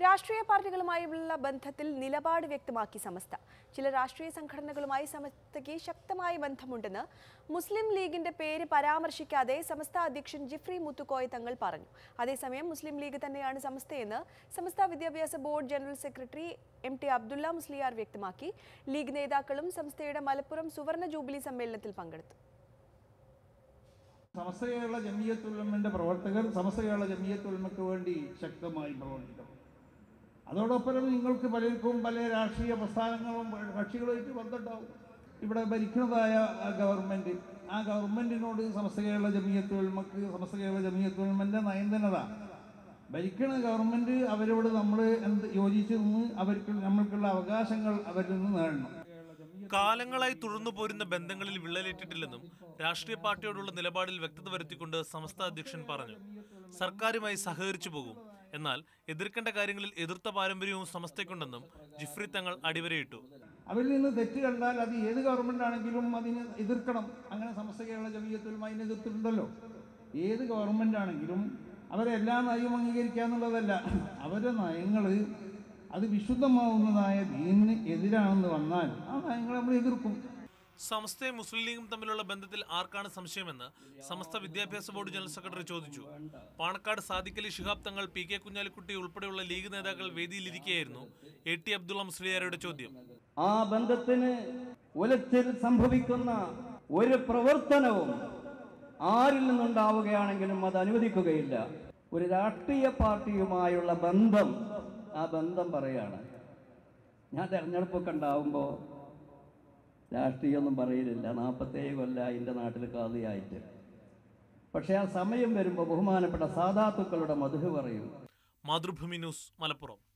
രാഷ്ട്രീയ പാർട്ടികളുമായുള്ള ബന്ധത്തിൽ നിലപാട് വ്യക്തമാക്കി സമസ്ത ചില രാഷ്ട്രീയ സംഘടനകളുമായി സമസ്തയ്ക്ക് ശക്തമായ ബന്ധമുണ്ടെന്ന് മുസ്ലിം ലീഗിന്റെ പേര് പരാമർശിക്കാതെ സമസ്ത അധ്യക്ഷൻ ജിഫ്രി മുത്തുക്കോയ തങ്ങൾ പറഞ്ഞു അതേസമയം മുസ്ലിം ലീഗ് തന്നെയാണ് സമസ്തയെന്ന് സമസ്ത വിദ്യാഭ്യാസ board general secretary M T Abdulla Musliyar വ്യക്തമാക്കി ലീഗ് നേതാക്കളും സംസ്ഥയുടെ മലപ്പുറം സുവർണ ജൂബിലി സമ്മേളനത്തിൽ പങ്കെടുത്തു സമസ്ത കേരള ജമിയത്തുലമന്റെ പ്രവർത്തകർ സമസ്ത കേരള ജമിയത്തുലമയ്ക്ക് വേണ്ടി ശക്തമായി പ്രവർത്തിക്കണം അതോടൊപ്പം നിങ്ങൾക്ക് പലർക്കും പല രാഷ്ട്രീയ പ്രസ്ഥാനങ്ങളും കക്ഷികളുമായിട്ട് ബന്ധമുണ്ടാവും ഇവിടെ ഭരിക്കുന്നതായ ആ ഗവൺമെന്റ് ആ ഗവൺമെന്റിനോട് സമസ്ത കേരള ജമിയത്തുലമക്ക് സമസ്ത കേരള ജമിയത്തുലമന്റെ നയന്തനത ഭരിക്കുന്ന ഗവൺമെന്റ് അവരോട് നമ്മൾ എന്ത് യോജിച്ചു നിന്ന് അവർക്ക് നമ്മൾക്കുള്ള അവകാശങ്ങൾ അവരിൽ നിന്ന് നേടണം കാലങ്ങളായി തുടർന്നു പോരുന്ന ബന്ധങ്ങളിൽ വിള്ളലേറ്റിട്ടില്ലെന്നും രാഷ്ട്രീയ പാർട്ടിയോടുള്ള നിലപാടിൽ വ്യക്തത വരുത്തിക്കൊണ്ട് സംസ്ഥാന അധ്യക്ഷൻ പറഞ്ഞു സർക്കാരുമായി സഹകരിച്ചു പോകും എന്നാൽ എതിർക്കേണ്ട കാര്യങ്ങളിൽ എതിർത്ത പാരമ്പര്യവും സമസ്തയ്ക്കുണ്ടെന്നും ജിഫ്രി തങ്ങൾ അടിവരയിട്ടു അവരിൽ നിന്ന് തെറ്റ് കണ്ടാൽ അത് ഏത് ഗവൺമെന്റ് ആണെങ്കിലും അതിന് എതിർക്കണം അങ്ങനെ സമസ്ത കേരള ജമീയത്തുലും അതിനെ എതിർത്തിട്ടുണ്ടല്ലോ ഏത് ഗവൺമെന്റ് ആണെങ്കിലും അവരെ എല്ലാ നയവും അംഗീകരിക്കുക എന്നുള്ളതല്ല അവരുടെ നയങ്ങൾ അത് വിശുദ്ധമാവുന്നതായ ദീനിന് എതിരാണെന്ന് വന്നാൽ ആ നയങ്ങൾ നമ്മൾ എതിർക്കും സമസ്തയും മുസ്ലിം ലീഗും തമ്മിലുള്ള ബന്ധത്തിൽ ആർക്കാണ് സംശയമെന്ന് സമസ്ത വിദ്യാഭ്യാസ ബോർഡ് ജനറൽ സെക്രട്ടറി ചോദിച്ചു പാണക്കാട് സാദിഖലി ശിഹാബ് തങ്ങൾ പി കെ കുഞ്ഞാലിക്കുട്ടി ഉൾപ്പെടെയുള്ള ലീഗ് നേതാക്കൾ വേദിയിലിരിക്കെയായിരുന്നു എ ടി അബ്ദുള്ള മുസ്ലിയാരുടെ ചോദ്യം ആ ബന്ധത്തിന് ഉലച്ചിൽ സംഭവിക്കുന്ന ഒരു പ്രവർത്തനവും ആരിൽ നിന്നുണ്ടാവുകയാണെങ്കിലും അത് അനുവദിക്കുകയില്ല ഒരു രാഷ്ട്രീയ പാർട്ടിയുമായുള്ള ബന്ധം ആ ബന്ധം പറയാണ് ഞാൻ തെരഞ്ഞെടുപ്പൊക്കെ ഉണ്ടാവുമ്പോൾ രാഷ്ട്രീയമൊന്നും പറയലില്ല നാൽപ്പത്തേഴ് കൊല്ലം എൻ്റെ നാട്ടിൽ കാതിയായിട്ട് പക്ഷേ ആ സമയം വരുമ്പോൾ ബഹുമാനപ്പെട്ട സാധാത്തുക്കളുടെ മധു പറയും മാതൃഭൂമി ന്യൂസ് മലപ്പുറം